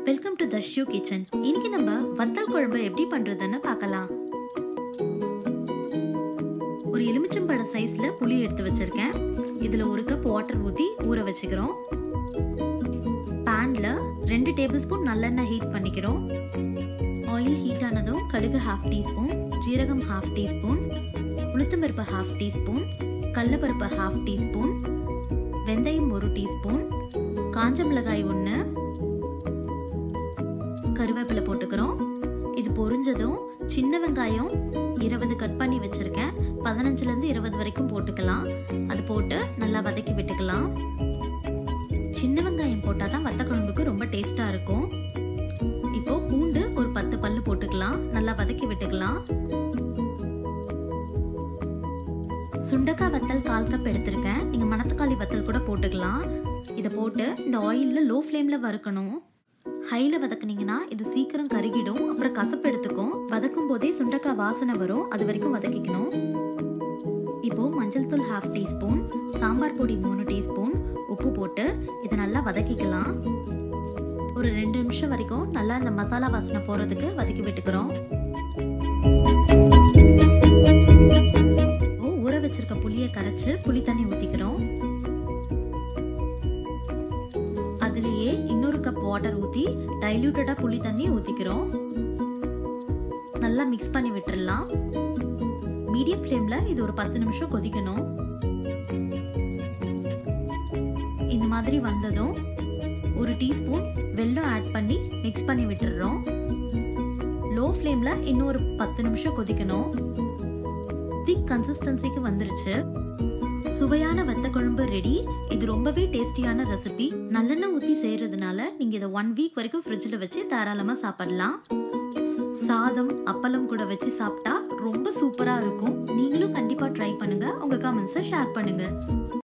welcome to தஷ்யூ kitchen இன்னைக்கு நம்ம வத்தல் குழம்பு எப்படி பண்றதுன்னு பார்க்கலாம் ஒரு எலுமிச்சம்பழ சைஸ்ல புளி எடுத்து வச்சிருக்கேன் இதுல ஒரு கப் வாட்டர் ஊத்தி ஊற வச்சுக்கிறோம் பேன்ல ரெண்டு டேபிள் ஸ்பூன் நல்லெண்ணெய் ஹீட் பண்ணிக்கிறோம் ஆயில் ஹீட் ஆனதும் கடுகு ஹாஃப் டீஸ்பூன் ஜீரகம் ஹாஃப் டீஸ்பூன் உளுத்தம்பருப்பு ஹாஃப் டீஸ்பூன் கடலப்பருப்பு ஹாஃப் டீஸ்பூன் வெந்தயம் ஒரு டீஸ்பூன் காஞ்ச மிளகாய் ஒன்று கருவேப்பிலை போட்டுக்கிறோம் இது பொரிஞ்சதும் சின்ன வெங்காயம் இருபது கட் பண்ணி வச்சுருக்கேன் பதினஞ்சுலேருந்து இருபது வரைக்கும் போட்டுக்கலாம் அது போட்டு நல்லா வதக்கி விட்டுக்கலாம் சின்ன வெங்காயம் போட்டால் தான் வத்த குழம்புக்கு ரொம்ப டேஸ்ட்டாக இருக்கும் இப்போ பூண்டு ஒரு பத்து பல்லு போட்டுக்கலாம் நல்லா வதக்கி விட்டுக்கலாம் சுண்டக்காய் வத்தல் கால் கப் எடுத்திருக்கேன் நீங்கள் மணத்தக்காளி வத்தல் கூட போட்டுக்கலாம் இதை போட்டு இந்த ஆயிலில் லோ ஃப்ளேமில் வறுக்கணும் ஹையில் வதக்குனீங்கன்னா இது சீக்கிரம் கருகிடும் அப்புறம் கசப்பு எடுத்துக்கும் வதக்கும் போதே சுண்டக்காய் வாசனை வரும் அது வரைக்கும் வதக்கிக்கணும் இப்போ மஞ்சள் தூள் ஹாஃப் டீஸ்பூன் சாம்பார் பொடி மூணு டீஸ்பூன் உப்பு போட்டு இதை நல்லா வதக்கிக்கலாம் ஒரு ரெண்டு நிமிஷம் வரைக்கும் நல்லா இந்த மசாலா வாசனை போகிறதுக்கு வதக்கி விட்டுக்கிறோம் ஊற வச்சிருக்க புளியை கரைச்சு புளி தண்ணி ஊற்றிக்கிறோம் அதுலேயே இன்னொரு கப் வாட்டர் ஊற்றி டைல்யூட்டடாக புளி தண்ணி ஊற்றிக்கிறோம் நல்லா மிக்ஸ் பண்ணி விட்டுடலாம் மீடியம் ஃப்ளேமில் இது ஒரு பத்து நிமிஷம் கொதிக்கணும் இந்த மாதிரி வந்ததும் ஒரு டீஸ்பூன் வெல்லம் ஆட் பண்ணி மிக்ஸ் பண்ணி விட்டுடுறோம் லோ ஃப்ளேமில் இன்னும் ஒரு பத்து நிமிஷம் கொதிக்கணும் திக் கன்சிஸ்டன்சிக்கு வந்துருச்சு சுவையான வத்த குழம்பு ரெடி இது ரொம்பவே டேஸ்டியான ரெசிபி நல்லெண்ணெய் ஊற்றி செய்கிறதுனால நீங்கள் இதை ஒன் வீக் வரைக்கும் ஃப்ரிட்ஜில் வச்சு தாராளமாக சாப்பிடலாம் சாதம் அப்பளம் கூட வச்சு சாப்பிட்டா ரொம்ப சூப்பராக இருக்கும் நீங்களும் கண்டிப்பாக ட்ரை பண்ணுங்கள் உங்கள் கமெண்ட்ஸை ஷேர் பண்ணுங்கள்